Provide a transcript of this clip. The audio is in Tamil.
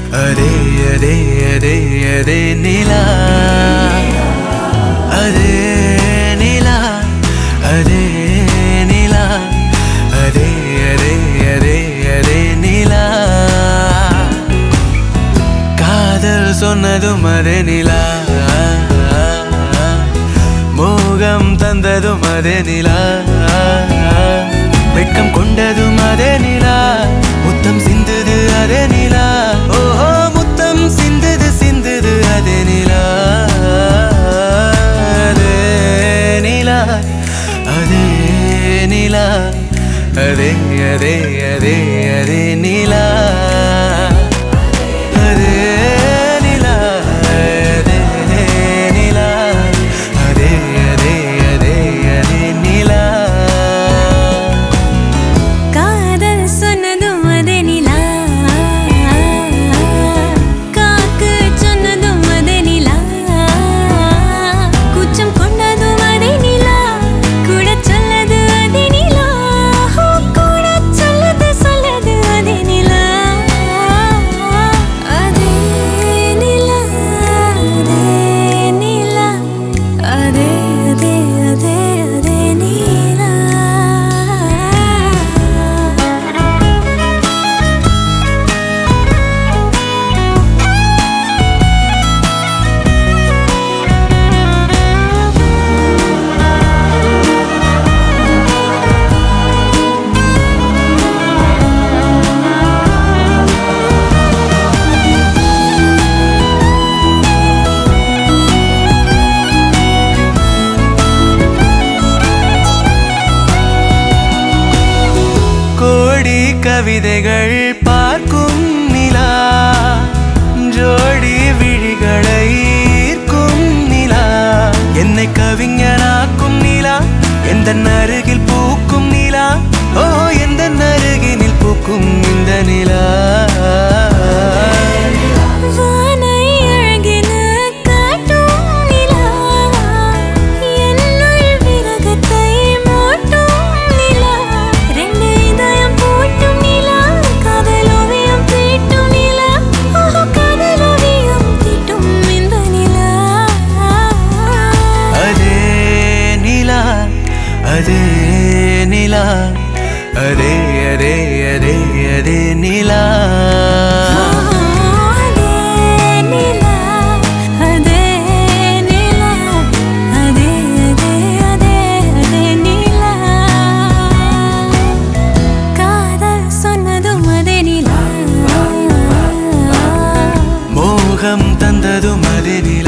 அதே அதே அதே அதே நிலா அதே நிலா அதே நிலா அதே அதே அதே அதே நிலா காதல் சொன்னதும் அதே நிலா மோகம் தந்ததும் அதே நிலா வெட்கம் கொண்டதும் அதே நிலா முத்தம் சிந்துது அதே நிலா ஓஹோ முத்தம் சிந்துது சிந்துது அதே நிலா அதே நிலா அதே நிலா அதே அதே அதே அதே நிலா அதே நிலா அதே நிலா அதே அதே அதே அதே நிலா காதல் சொன்னதும் அதே நிலா காக்கு சொன்னதும் அதே நிலா குச்சம் கொண்டதும் அதே நிலா கூட சொல்லது அதே நிலா கூட சொல்லது சொல்லது அதே நிலா அதே நிலா அதே நிலா அதே அதே அதே அதே நீலா கோடி கவிதைகள் பார்க்கும் நிலா ஜோடி விழிகளை ஈர்க்கும் நிலா என்னை கவிஞனாக்கும் நிலா எந்த அருகில் பூக்கும் நிலா ஓ எந்த அருகினில் பூக்கும் இந்த நிலா வானை அழகென காட்டும் நிலா என்னுள் விரகத்தை மூட்டும் நிலா ரெண்டு இதயம் பூட்டும் நிலா காதல் ஓவியம் தீட்டும் நிலா ஓஹோ காதல் ஓவியம் தீட்டும் இந்த நிலா அதே நிலா அதே நிலா அதே அதே அதே அதே நிலா அதே நிலா அதே நிலா அதே அதே அதே அதே நிலா காதல் சொன்னதும் அதே நிலா மோகம் தந்ததும் அதே நிலா